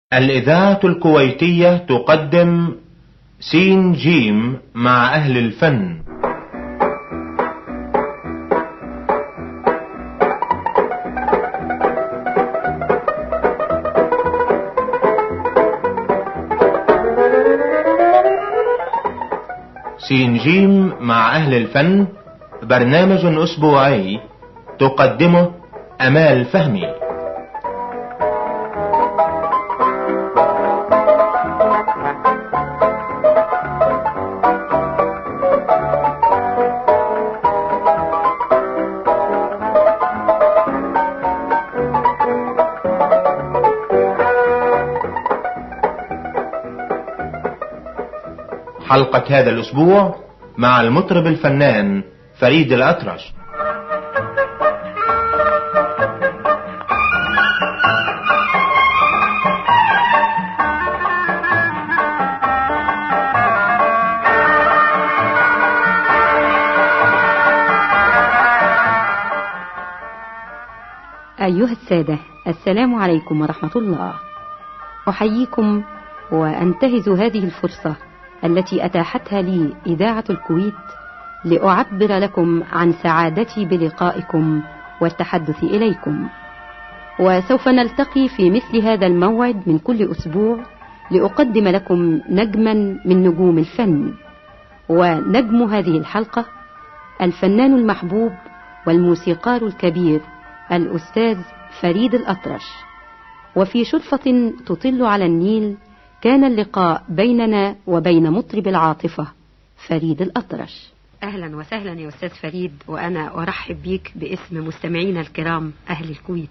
الإذاعة الكويتية تقدم سين جيم مع أهل الفن سين جيم مع أهل الفن برنامج أسبوعي تقدمه أمال فهمي حلقة هذا الأسبوع مع المطرب الفنان فريد الأطرش أيها السادة السلام عليكم ورحمة الله أحييكم وأنتهز هذه الفرصة التي أتاحتها لي إذاعة الكويت لأعبر لكم عن سعادتي بلقائكم والتحدث إليكم وسوف نلتقي في مثل هذا الموعد من كل أسبوع لأقدم لكم نجما من نجوم الفن ونجم هذه الحلقة الفنان المحبوب والموسيقار الكبير الأستاذ فريد الأطرش وفي شرفة تطل على النيل كان اللقاء بيننا وبين مطرب العاطفة فريد الأطرش أهلا وسهلا يا أستاذ فريد وأنا أرحب بيك باسم مستمعينا الكرام أهل الكويت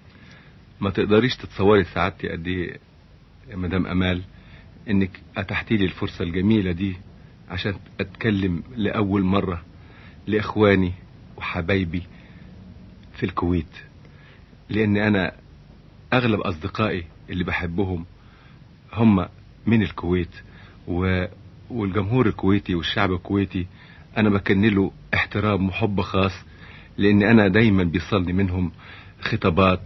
ما تقدريش تتصوري سعادتي قد ايه يا مدام امال انك اتحتي لي الفرصه الجميله دي عشان اتكلم لاول مره لاخواني وحبايبي في الكويت لان انا اغلب اصدقائي اللي بحبهم هم من الكويت و... والجمهور الكويتي والشعب الكويتي انا بكن له احترام وحب خاص لان انا دايما بيصلني منهم خطابات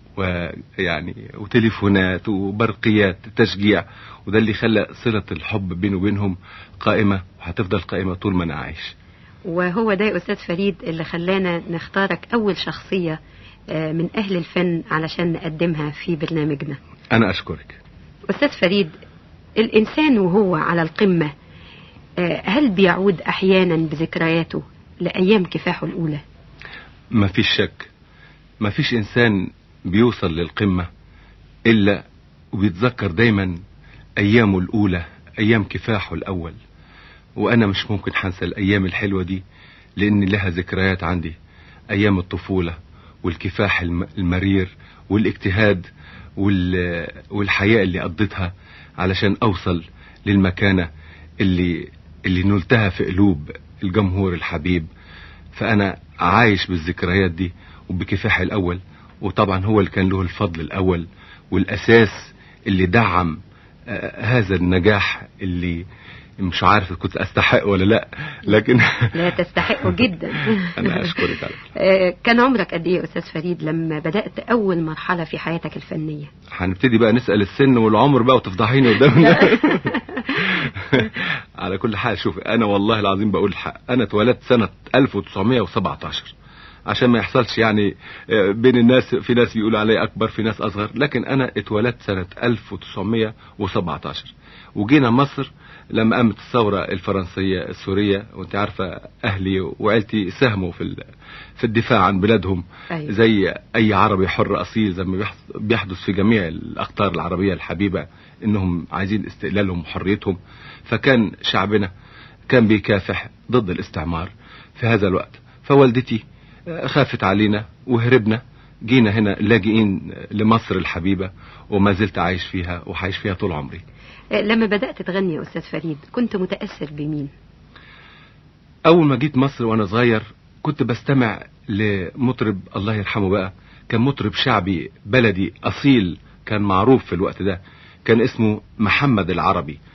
ويعني وتليفونات وبرقيات تشجيع وده اللي خلى صلة الحب بيني وبينهم قائمة وهتفضل قائمة طول ما انا عايش وهو ده يا أستاذ فريد اللي خلانا نختارك أول شخصية من أهل الفن علشان نقدمها في برنامجنا انا اشكرك أستاذ فريد الإنسان وهو على القمة هل بيعود أحيانا بذكرياته لأيام كفاحه الأولى ما فيش شك ما فيش انسان بيوصل للقمة الا وبيتذكر دايما ايامه الاولى ايام كفاحه الاول وانا مش ممكن حنسى الايام الحلوة دي لان لها ذكريات عندي ايام الطفولة والكفاح الم- المرير والاجتهاد وال... والحياة اللي قضيتها علشان اوصل للمكانة اللي اللي نلتها في قلوب الجمهور الحبيب فانا عايش بالذكريات دي وبكفاح الاول وطبعا هو اللي كان له الفضل الاول والاساس اللي دعم آه، هذا النجاح اللي مش عارف كنت استحق ولا لا لكن لا تستحقه جدا انا اشكرك على كده. آه، كان عمرك قد ايه يا استاذ فريد لما بدات اول مرحله في حياتك الفنيه هنبتدي بقى نسال السن والعمر بقى وتفضحيني قدام الناس. على كل حال شوف انا والله العظيم بقول الحق انا اتولدت سنه 1917 عشان ما يحصلش يعني آه، بين الناس في ناس بيقولوا علي اكبر في ناس اصغر لكن انا اتولدت سنه 1917 وجينا مصر لما قامت الثوره الفرنسيه السوريه وانت عارفه اهلي وعيلتي ساهموا في ال- في الدفاع عن بلادهم أيوة. زي اي عربي حر اصيل زي ما بيحص- بيحدث في جميع الاقطار العربيه الحبيبه انهم عايزين استقلالهم وحريتهم فكان شعبنا كان بيكافح ضد الاستعمار في هذا الوقت فوالدتي آه، خافت علينا وهربنا جينا هنا لاجئين لمصر الحبيبه وما زلت عايش فيها وعايش فيها طول عمري آه، لما بدات تغني يا استاذ فريد كنت متاثر بمين اول ما جيت مصر وانا صغير كنت بستمع لمطرب الله يرحمه بقى كان مطرب شعبي بلدي اصيل كان معروف في الوقت ده كان اسمه محمد العربي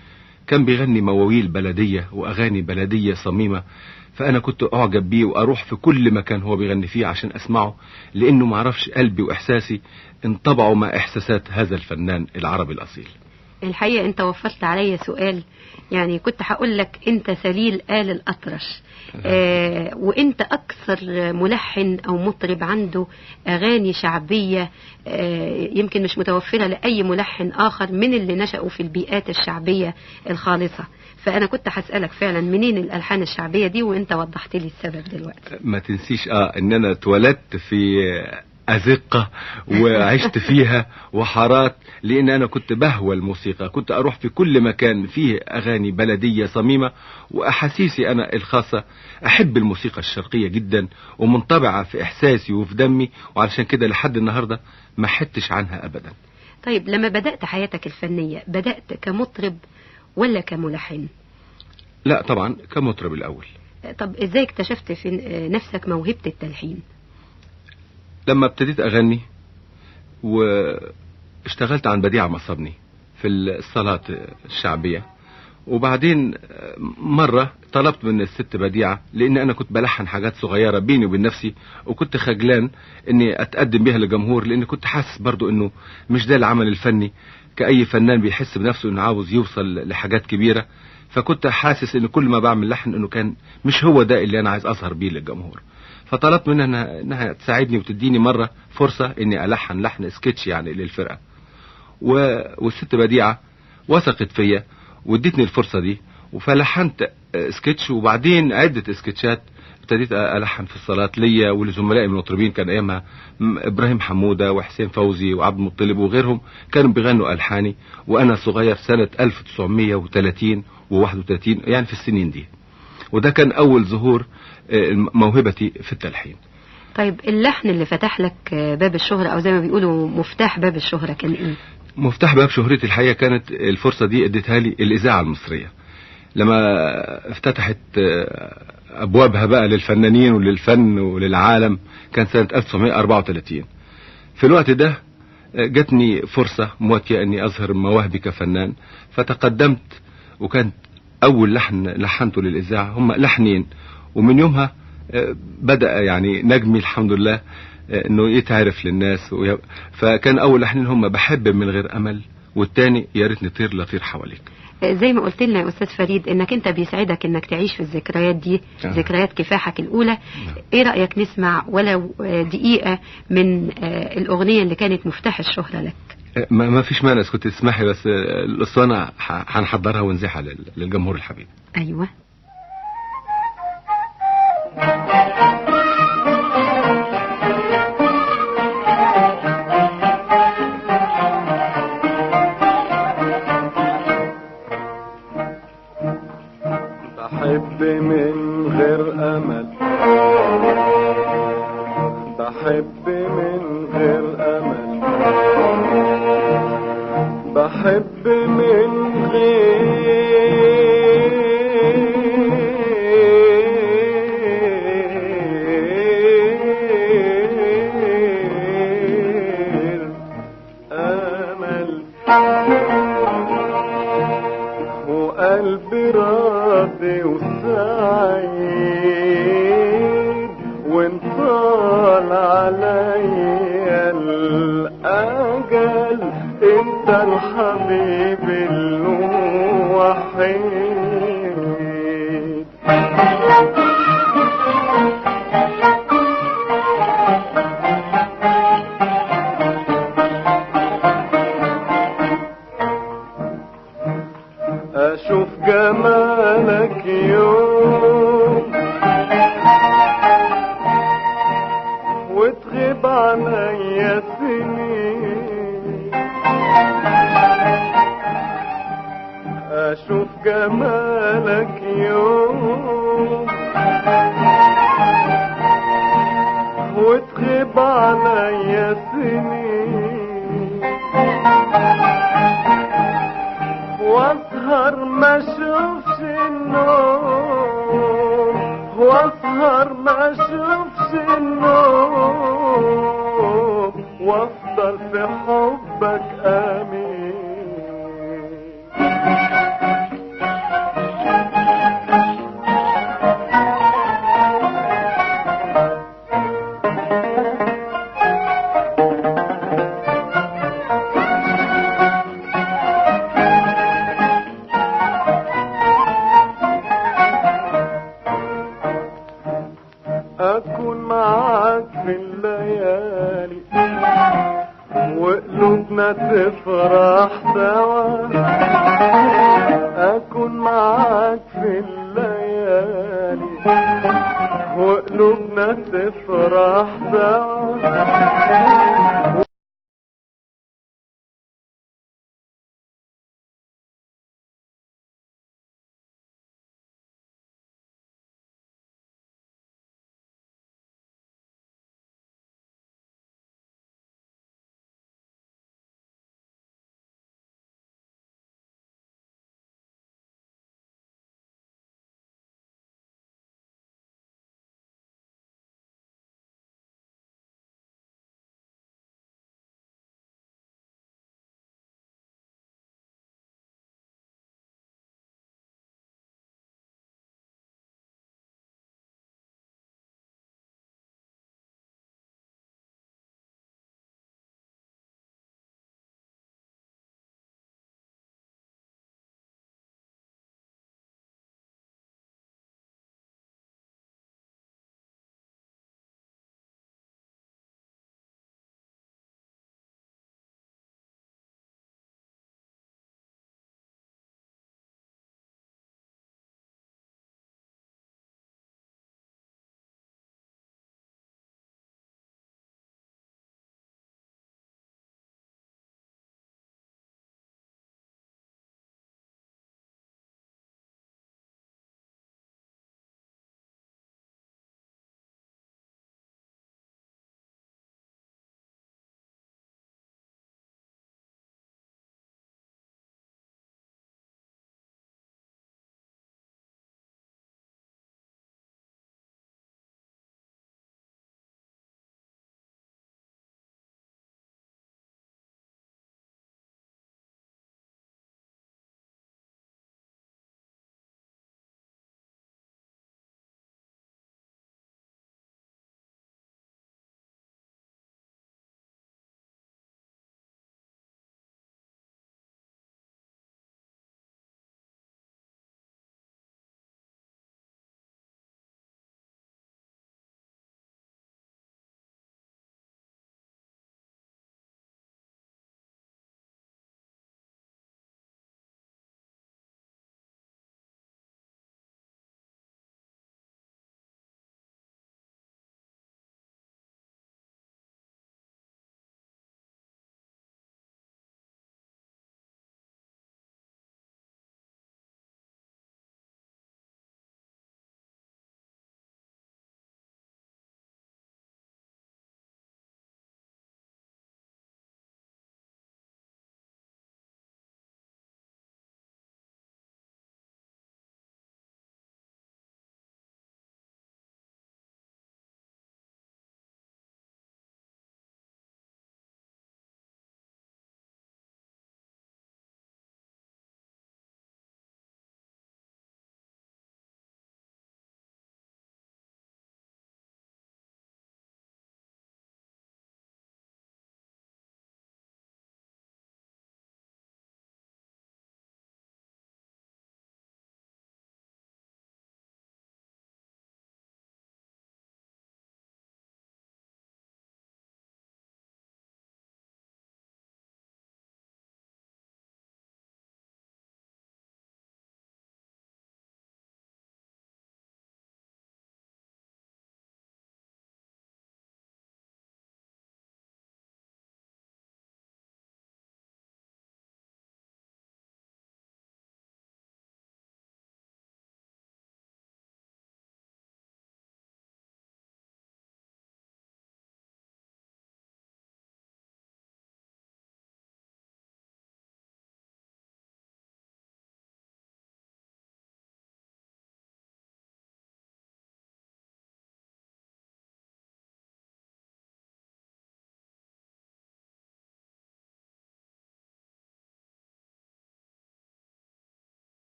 كان بيغني مواويل بلدية وأغاني بلدية صميمة فأنا كنت أعجب بيه وأروح في كل مكان هو بيغني فيه عشان أسمعه لأنه معرفش قلبي وإحساسي انطبعوا مع إحساسات هذا الفنان العربي الأصيل الحقيقة انت وفرت عليا سؤال يعني كنت هقول لك انت سليل آل الأطرش آه وانت اكثر ملحن او مطرب عنده اغاني شعبية آه يمكن مش متوفرة لأي ملحن اخر من اللي نشأوا في البيئات الشعبية الخالصة فانا كنت هسألك فعلا منين الالحان الشعبية دي وانت وضحت لي السبب دلوقتي ما تنسيش اه ان انا اتولدت في أزقة وعشت فيها وحارات لأن أنا كنت بهوى الموسيقى كنت أروح في كل مكان فيه أغاني بلدية صميمة وأحاسيسي أنا الخاصة أحب الموسيقى الشرقية جدا ومنطبعة في إحساسي وفي دمي وعلشان كده لحد النهاردة ما حدتش عنها أبدا طيب لما بدأت حياتك الفنية بدأت كمطرب ولا كملحن لا طبعا كمطرب الأول طب ازاي اكتشفت في نفسك موهبة التلحين لما ابتديت اغني واشتغلت عن بديعة مصبني في الصلاة الشعبية وبعدين مرة طلبت من الست بديعة لان انا كنت بلحن حاجات صغيرة بيني وبين نفسي وكنت خجلان اني اتقدم بيها للجمهور لان كنت حاسس برضو انه مش ده العمل الفني كأي فنان بيحس بنفسه انه عاوز يوصل لحاجات كبيرة فكنت حاسس ان كل ما بعمل لحن انه كان مش هو ده اللي انا عايز اظهر بيه للجمهور فطلبت منها انها, إنها تساعدني وتديني مرة فرصة اني الحن لحن سكتش يعني للفرقة و... والست بديعة وثقت فيا وادتني الفرصة دي فلحنت سكتش وبعدين عدة سكتشات ابتديت الحن في الصلاة ليا ولزملائي من المطربين كان ايامها ابراهيم حمودة وحسين فوزي وعبد المطلب وغيرهم كانوا بيغنوا الحاني وانا صغير سنة 1930 و31 يعني في السنين دي وده كان اول ظهور موهبتي في التلحين طيب اللحن اللي فتح لك باب الشهرة او زي ما بيقولوا مفتاح باب الشهرة كان ايه مفتاح باب شهرتي الحقيقة كانت الفرصة دي اديتها لي الاذاعة المصرية لما افتتحت ابوابها بقى للفنانين وللفن وللعالم كان سنة 1934 في الوقت ده جاتني فرصة مواتية اني اظهر مواهبي كفنان فتقدمت وكانت اول لحن لحنته للاذاعة هم لحنين ومن يومها بدأ يعني نجمي الحمد لله انه يتعرف للناس فكان اول لحنين هم بحب من غير امل والتاني يا ريتني طير لطير حواليك زي ما قلت لنا يا استاذ فريد انك انت بيسعدك انك تعيش في الذكريات دي آه. ذكريات كفاحك الاولى ايه رايك نسمع ولو دقيقه من الاغنيه اللي كانت مفتاح الشهره لك ما ما فيش مانع كنت تسمحي بس الاسطوانه هنحضرها ونزيحها للجمهور الحبيب ايوه بحب من غير امل بحب من غير امل بحب من غير امل وقلبي راضي وسعيد وانطال عليا الاجل انت الحبيب الوحيد اشوف جمالك يوم وتغيب عليا سنين اشوف جمالك يوم وتغيب عليا سنين واسهر ما اشوفش النوم واسهر ما اشوفش النوم وافضل في حبك امين نفرح سوا اكون معاك في الليالي وقلوبنا تفرح سوا